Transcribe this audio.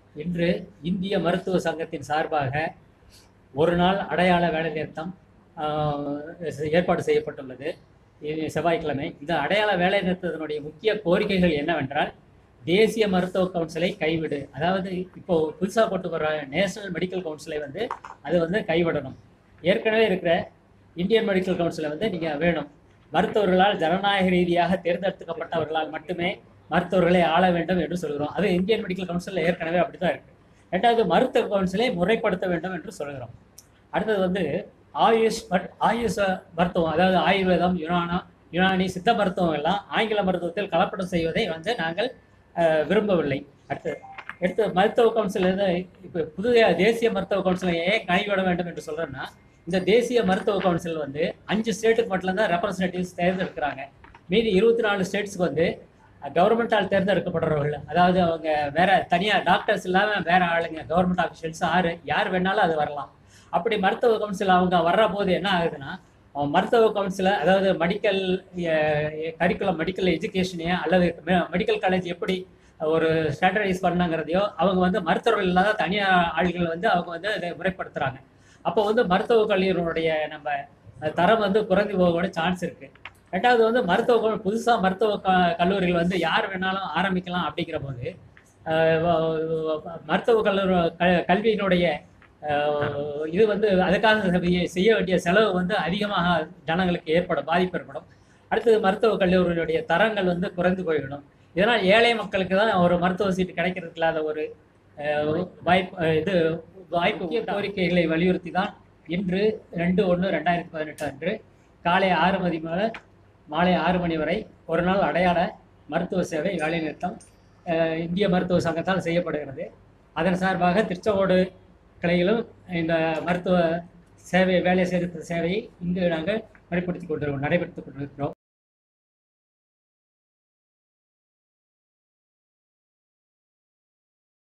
இன்று இந்திய மருத்துவ சங்கத்தின் சார்பாக ஒரு நாள் அடையாள வேலைநிறுத்தம் ஆஹ், ஏற்பாடு செய்யப்பட்டுள்ளது இது செவ்வாய்க்கிழமை இந்த அடையாள வேலை நிறுத்தத்தினுடைய முக்கிய கோரிக்கைகள் என்னவென்றால் தேசிய மருத்துவ கவுன்சிலை கைவிடு அதாவது இப்போ புதுசாக போட்டு வர நேஷனல் மெடிக்கல் கவுன்சிலை வந்து அது வந்து கைவிடணும் ஏற்கனவே இருக்கிற இந்தியன் மெடிக்கல் கவுன்சிலை வந்து நீங்கள் வேணும் மருத்துவர்களால் ஜனநாயக ரீதியாக தேர்ந்தெடுக்கப்பட்டவர்களால் மட்டுமே மருத்துவர்களை ஆள வேண்டும் என்று சொல்கிறோம் அது இந்தியன் மெடிக்கல் கவுன்சிலில் ஏற்கனவே அப்படி தான் இருக்கு ரெண்டாவது மருத்துவ கவுன்சிலை முறைப்படுத்த வேண்டும் என்று சொல்கிறோம் அடுத்தது வந்து ஆயுஷ் மட்- ஆயுஷ மருத்துவம் அதாவது ஆயுர்வேதம் யுனானா யுனானி சித்த மருத்துவம் எல்லாம் ஆங்கில மருத்துவத்தில் கலப்படம் செய்வதை வந்து நாங்கள் அஹ், விரும்பவில்லை அடுத்து அடுத்து மருத்துவ கவுன்சில் வந்து இப்போ புதிய தேசிய மருத்துவ கவுன்சிலை ஏன் கைவிட வேண்டும் என்று சொல்கிறேன்னா இந்த தேசிய மருத்துவ கவுன்சில் வந்து அஞ்சு ஸ்டேட்டுக்கு மட்டும்தான் ரெப்ரசன்டேட்டிவ்ஸ் தேர்ந்தெடுக்கிறாங்க மீதி இருபத்தி நாலு ஸ்டேட்ஸ்க்கு வந்து கவர்மெண்டால் தேர்ந்தெடுக்கப்படுறவர்கள் அதாவது அவங்க வேற தனியாக டாக்டர்ஸ் இல்லாமல் வேற ஆளுங்க கவர்மெண்ட் ஆஃபீஷியல்ஸ் ஆறு யார் வேணாலும் அது வரலாம் அப்படி மருத்துவ கவுன்சில் அவங்க வர்ற போது என்ன ஆகுதுன்னா அவன் மருத்துவ கவுன்சிலை அதாவது மெடிக்கல் கரிக்குலம் மெடிக்கல் எஜுகேஷனையோ அல்லது மெடிக்கல் காலேஜ் எப்படி ஒரு ஸ்டாண்டர்டைஸ் பண்ணாங்கிறதையோ அவங்க வந்து மருத்துவர்கள் இல்லாத தனியார் ஆள்கள் வந்து அவங்க வந்து அதை முறைப்படுத்துகிறாங்க அப்போ வந்து மருத்துவக் கல்லூரியினுடைய நம்ம அஹ், தரம் வந்து குறைந்து போகக்கூடிய சான்ஸ் இருக்குது ரெண்டாவது வந்து மருத்துவ புதுசாக மருத்துவ க கல்லூரிகள் வந்து யார் வேணாலும் ஆரம்பிக்கலாம் அப்படிங்கிற போது அஹ், வ- வ- மருத்துவ கல்லூரி க- கல்வியினுடைய அஹ், இது வந்து அதுக்காக செய்ய- செய்ய வேண்டிய செலவு வந்து அதிகமாக ஜனங்களுக்கு ஏற்படும் பாதிப்பு ஏற்படும் அடுத்தது மருத்துவ கல்லூரியினுடைய தரங்கள் வந்து குறைந்து போய்விடும் இதனால் ஏழை மக்களுக்கு தான் ஒரு மருத்துவ சீட்டு கிடைக்கிறது இல்லாத ஒரு அஹ், வாய்ப்பு அஹ், இது வாய்ப்பு முக்கிய கோரிக்கைகளை வலியுறுத்தி தான் இன்று ரெண்டு ஒன்று ரெண்டாயிரத்தி பதினெட்டு அன்று காலை ஆறு மணி முதல் மாலை ஆறு மணி வரை ஒரு நாள் அடையாள மருத்துவ சேவை வேலைநிறுத்தம் அஹ், இந்திய மருத்துவ சங்கத்தால் செய்யப்படுகிறது அதன் சார்பாக திருச்செங்கோடு கிளையிலும் இந்த மருத்துவ சேவை வேலை நிறுத்த சேவையை இங்கு நாங்கள் நடைபடுத்தி கொண்டிருக்கிறோம் நடைபெற்றுக் கொண்டிருக்கிறோம்